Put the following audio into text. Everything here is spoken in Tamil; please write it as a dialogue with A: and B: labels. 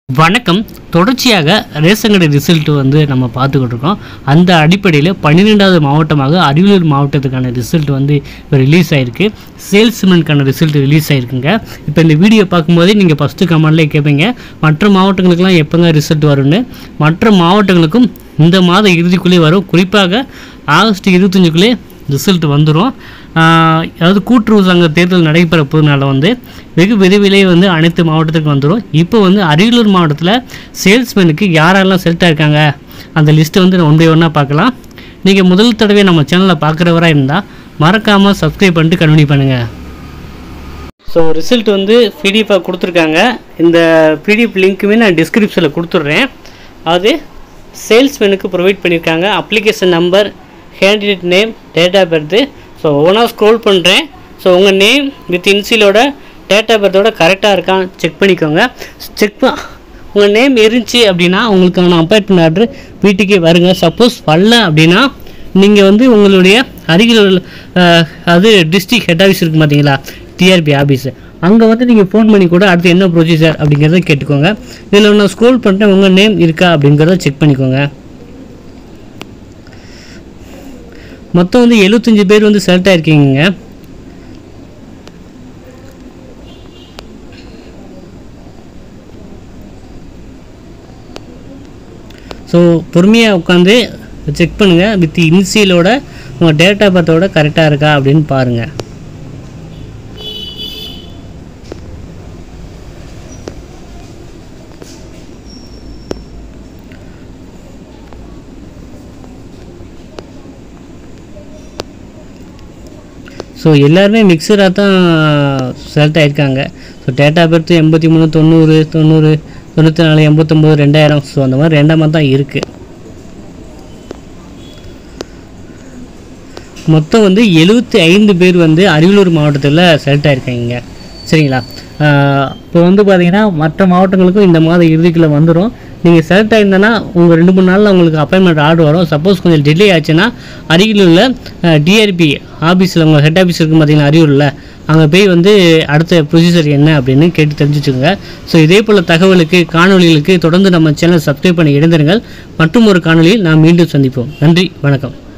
A: வணக்கம் தொடர்ச்சியாக ரேஷன் கடை ரிசல்ட் வந்து நம்ம பார்த்துக்கிட்டு இருக்கோம் அந்த அடிப்படையில் பன்னிரெண்டாவது மாவட்டமாக அரியலூர் மாவட்டத்துக்கான ரிசல்ட் வந்து இப்போ ரிலீஸ் ஆயிருக்கு சேல்ஸ்மேனுக்கான ரிசல்ட் ரிலீஸ் ஆயிருக்குங்க இப்போ இந்த வீடியோ பார்க்கும்போதே நீங்கள் ஃபஸ்ட்டு கமெண்ட்லேயே கேட்பீங்க மற்ற மாவட்டங்களுக்கெல்லாம் எப்போங்க ரிசல்ட் வரும்னு மற்ற மாவட்டங்களுக்கும் இந்த மாத இறுதிக்குள்ளே வரும் குறிப்பாக ஆகஸ்ட் இருபத்தஞ்சுக்குள்ளே ரிசல்ட் வந்துடும் அதாவது கூட்டுறவு சங்க தேர்தல் நடைபெற போகிறதுனால வந்து வெகு விரைவிலே வந்து அனைத்து மாவட்டத்துக்கும் வந்துடும் இப்போ வந்து அரியலூர் மாவட்டத்தில் சேல்ஸ்மேனுக்கு யாரெல்லாம் செலக்ட் ஆயிருக்காங்க அந்த லிஸ்ட்டை வந்து ஒன் பை ஒன்னாக பார்க்கலாம் நீங்கள் முதல் தடவை நம்ம சேனலில் பார்க்குறவராக இருந்தால் மறக்காமல் சப்ஸ்கிரைப் பண்ணிட்டு கண்டினியூ பண்ணுங்கள் ஸோ ரிசல்ட் வந்து பிடிஎஃபாக கொடுத்துருக்காங்க இந்த பிடிஎஃப் லிங்க்குமே நான் டிஸ்கிரிப்ஷனில் கொடுத்துட்றேன் அது சேல்ஸ்மேனுக்கு ப்ரொவைட் பண்ணியிருக்காங்க application number candidate name date of birth so ஒவ்வொன்றா ஸ்க்ரோல் பண்ணுறேன் ஸோ உங்கள் நேம் வித் இன்சிலோட டேட் ஆஃப் பர்த்தோட கரெக்டாக இருக்கான்னு செக் பண்ணிக்கோங்க செக் ப உங்கள் நேம் இருந்துச்சு அப்படின்னா உங்களுக்கான அப்பாயின்மெண்ட் ஆர்டர் வீட்டுக்கே வருங்க சப்போஸ் வரல அப்படின்னா நீங்கள் வந்து உங்களுடைய அருகில் உள்ள அஹ், அது டிஸ்ட்ரிக்ட் ஹெட் ஆஃபீஸ் இருக்குது பார்த்தீங்களா டிஆர்பி ஆஃபீஸ் அங்கே வந்து நீங்கள் ஃபோன் பண்ணி கூட அடுத்து என்ன ப்ரொசீஜர் அப்படிங்கிறத கேட்டுக்கோங்க இதில் நான் ஸ்க்ரோல் பண்ணிட்டேன் உங்கள் நேம் இருக்கா அப்படிங்கிறத செக் பண்ணிக்கோங்க மொத்தம் வந்து எழுபத்தஞ்சு பேர் வந்து செலக்ட் ஆயிருக்கீங்க ஸோ பொறுமையாக உட்காந்து செக் பண்ணுங்கள் வித் இன்சியலோட உங்கள் டேட் ஆஃப் பர்த்தோட கரெக்டாக இருக்கா அப்படின்னு பாருங்கள் ஸோ எல்லாருமே மிக்சராக தான் செலக்ட் ஆயிருக்காங்க ஸோ டேட்டா பர்த் எண்பத்தி மூணு தொண்ணூறு தொண்ணூறு தொண்ணூற்றி நாலு எண்பத்தொம்போது ரெண்டாயிரம் ஸோ அந்த மாதிரி ரெண்டாமல் தான் இருக்குது மொத்தம் வந்து எழுபத்தி ஐந்து பேர் வந்து அரியலூர் மாவட்டத்தில் செலக்ட் ஆயிருக்காங்க சரிங்களா இப்போ வந்து பார்த்தீங்கன்னா மற்ற மாவட்டங்களுக்கும் இந்த மாத இறுதிக்குள்ளே வந்துடும் நீங்கள் செலக்ட் ஆயிருந்தனா உங்கள் ரெண்டு மூணு நாளில் உங்களுக்கு அப்பாயின்மெண்ட் ஆர்டர் வரும் சப்போஸ் கொஞ்சம் டிலே ஆச்சுன்னா அருகில் உள்ள டிஆர்பி ஆஃபீஸில் உங்கள் ஹெட் ஆஃபீஸ் இருக்கும் பார்த்தீங்கன்னா அரியூரில் அங்கே போய் வந்து அடுத்த ப்ரொசீஜர் என்ன அப்படின்னு கேட்டு தெரிஞ்சுச்சுங்க ஸோ இதே போல் தகவலுக்கு காணொளிகளுக்கு தொடர்ந்து நம்ம சேனல் சப்ஸ்கிரைப் பண்ணி இணைந்திருங்கள் மற்றும் ஒரு காணொளியில் நாம் மீண்டும் சந்திப்போம் நன்றி வணக்கம்